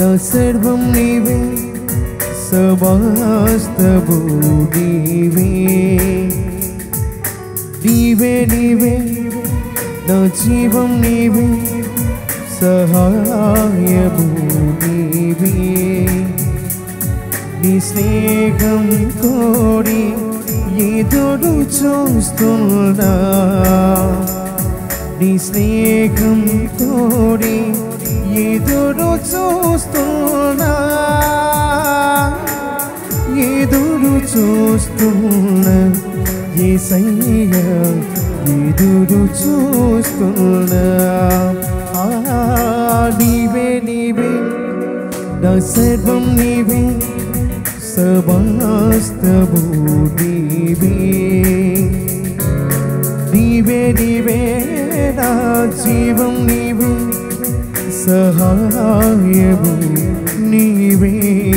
నా సర్వం నీవే సమస్తము నీవే నీవే నీవే నా జీవం నీవే సహాయము నీవే నీ స్నేహం కోరి ఎదురు చూస్తున్నా నీ స్నేహం కోరి ఎదురు చూస్తున్నా ఎదురు చూస్తున్నా ఏసయ్య ఎదురు చూస్తున్నా ఆ, నీవే నీవే నా సర్వం నీవే సమస్తము నీవే నీవే నీవే నా జీవం నీవే సహాయము నీవే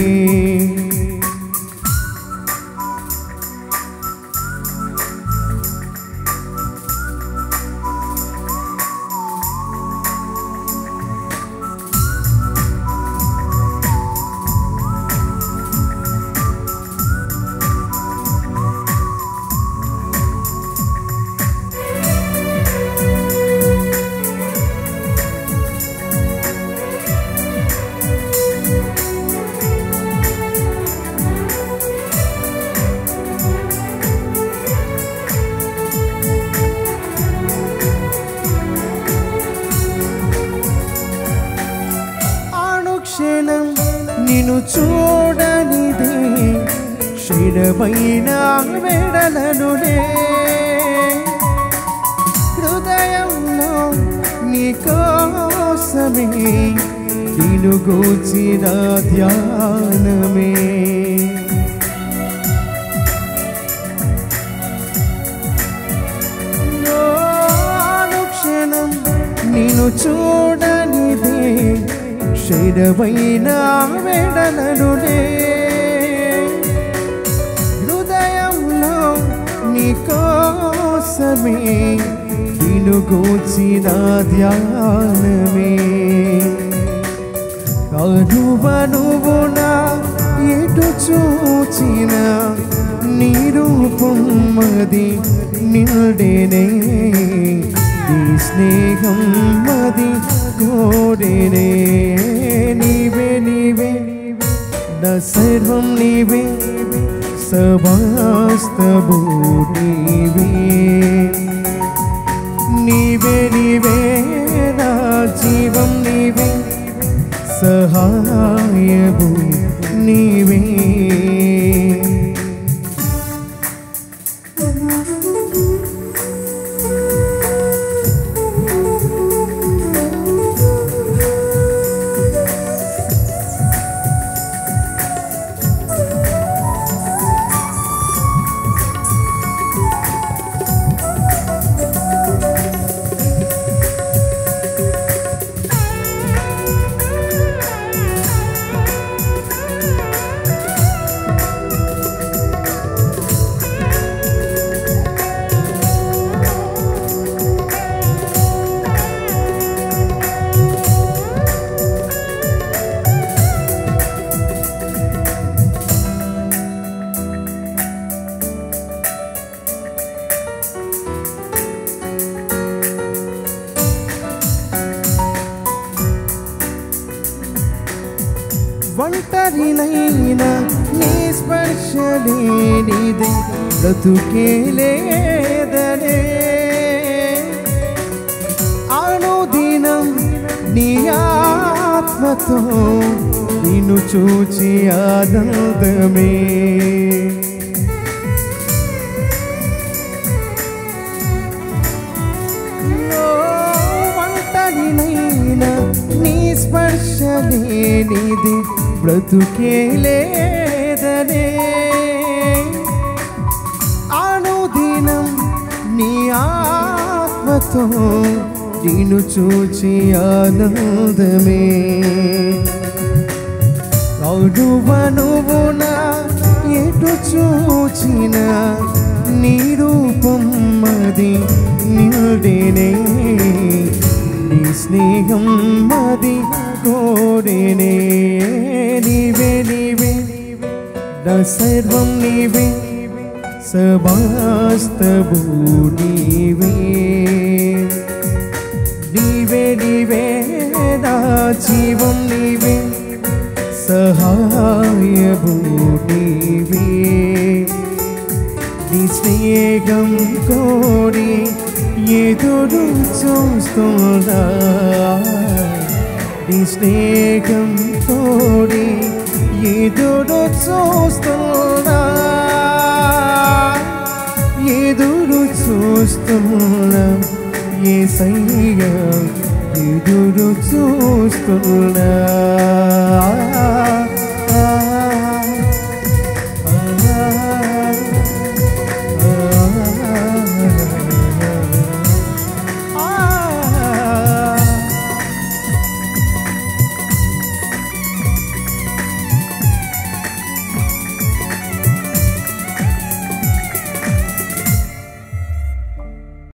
అనుక్షణం నిన్ను చూడనిదే క్షీణమైన వెడలనులే హృదయంలో నీ కోసమే నిన్ను గూచిన ధ్యానమే ఓ అనుక్షణం నిన్ను చూడనిదే శైరమైన వెడలనులే హృదయంలో నీ కోసమే నిన్ను గూచిన ధ్యానమే అనువనువునా ఎటు చూచిన నీ రూపం మది నిల్డేనే నీ స్నేహం మది కోడేనే నీవే నీవే నా సర్వం నీవే సమస్తము నీవే నీవే నీవే నా జీవం నీవే సహాయము నీవే ఒంటరినైనా నీ స్పర్శ లేనిది బ్రతుకే లేదనే అనుదినం నీ ఆత్మతో నిన్ను చూచి ఆనందమే ఓ ఒంటరినైనా నీ స్పర్శ లేనిది బ్రతుకే లేదనే అనుదినం నీ ఆత్మతో నిన్ను చూచి ఆనందమే అవునువనువున ఎటు చూచిన నీ రూపం అది నిల్డేనే నీ స్నేహం మది కోరేనే నీవే నీవే నా సర్వం నీవే సమాస్తము నీవే నీవే నీవే నా జీవం నీవే సహాయము నీవే నీ స్నేహం కోరి ఎదురు చూస్తున్నా నీ స్నేహం కోరి ఎదురు చూస్తున్నా ఎదురు చూస్తున్నా ఏ ఎదురు చూస్తున్నా